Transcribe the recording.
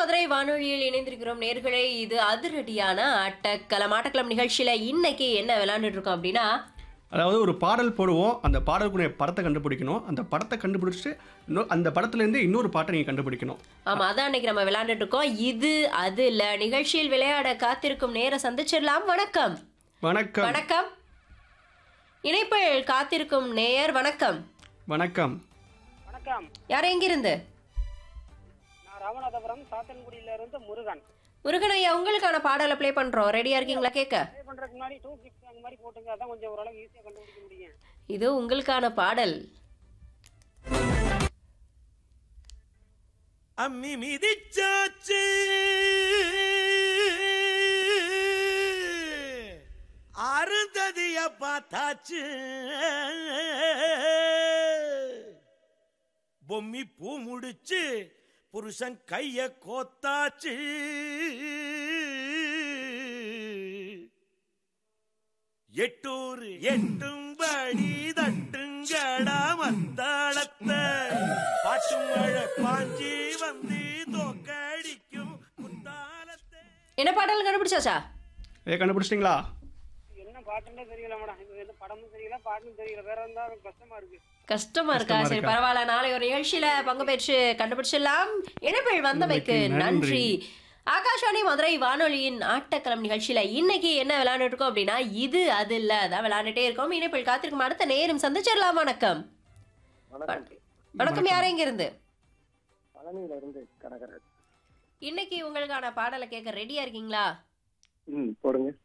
மதுரை வானொலியில் இணைந்திருக்கிறோம் நேர்களே இது அதிரடியான ஆட்டக்களம் ஆட்டக்களம் நிகழ்ச்சியில இன்னைக்கு என்ன விளையாண்டுட்டு இருக்கோம் அப்படின்னா அதாவது ஒரு பாடல் போடுவோம் அந்த பாடலுக்குரிய படத்தை கண்டுபிடிக்கணும் அந்த படத்தை கண்டுபிடிச்சிட்டு இன்னொரு அந்த படத்துலேருந்து இன்னொரு பாட்டை நீங்கள் கண்டுபிடிக்கணும் ஆமா அதான் இன்னைக்கு நம்ம விளையாண்டுட்டு இருக்கோம் இது அது இல்ல நிகழ்ச்சியில் விளையாட காத்திருக்கும் நேர சந்திச்சிடலாம் வணக்கம் வணக்கம் வணக்கம் இணைப்பில் காத்திருக்கும் நேயர் வணக்கம் வணக்கம் வணக்கம் யார் எங்கிருந்து நான் ராமநாதபுரம் சாத்தன்குடியில இருந்து முருகன் முருகன் ஐயா உங்களுக்கான பாடலை ப்ளே பண்றோம் ரெடியா இருக்கீங்களா கேட்க ப்ளே பண்றதுக்கு முன்னாடி டூ கிக்ஸ் அந்த மாதிரி போட்டுங்க அதான் கொஞ்சம் ஓரளவு ஈஸியா கண்டுபிடிக்க முடியும் இது உங்களுக்கான பாடல் அம்மி மிதிச்சாச்சு அருந்ததிய பார்த்தாச்சு பொம்மி பூ முடிச்சு புருஷன் கைய கோத்தாச்சு எட்டூர் எட்டும்படி தட்டுங்கடா மத்தாளத்தை பாட்டு மழை பாஞ்சி வந்து தோக்கடிக்கும் குத்தாலத்தை என்ன பாடல் கண்டுபிடிச்சாச்சா ஏ கண்டுபிடிச்சிட்டிங்களா என்ன பாட்டுன்னே தெரியல மேடம் இது என்ன படமும் தெரியல பாட்டும் தெரியல வேற இருந்தா கஷ்டமா இருக்கு கஷ்டமா இருக்கா கஷ்டமா சரி இருக்கா? பரவாயில்ல நாளை ஒரு நிகழ்ச்சியில பங்கு பெற்று கண்டுபிடிச்சிடலாம் இணைப்பில் வந்தமைக்கு வந்தமைக்கு நன்றி நன்றி. ஆகாஷவாணி மதுரை வானொலியின் ஆட்டக்களம் நிகழ்ச்சியில இன்னைக்கு என்ன விளையாண்டுட்டு இருக்கோம் அப்படின்னா இது அது இல்ல அதான் விளையாண்டுட்டே இருக்கோம் இணைப்பில் காத்திருக்கும் அடுத்த நேரம் சந்திச்சிடலாம் வணக்கம் வணக்கம் யார் எங்க இருந்து பழனியில இருந்து கனகராஜ் இன்னைக்கு உங்களுக்கான பாடலை கேட்க ரெடியா இருக்கீங்களா ம் போடுங்க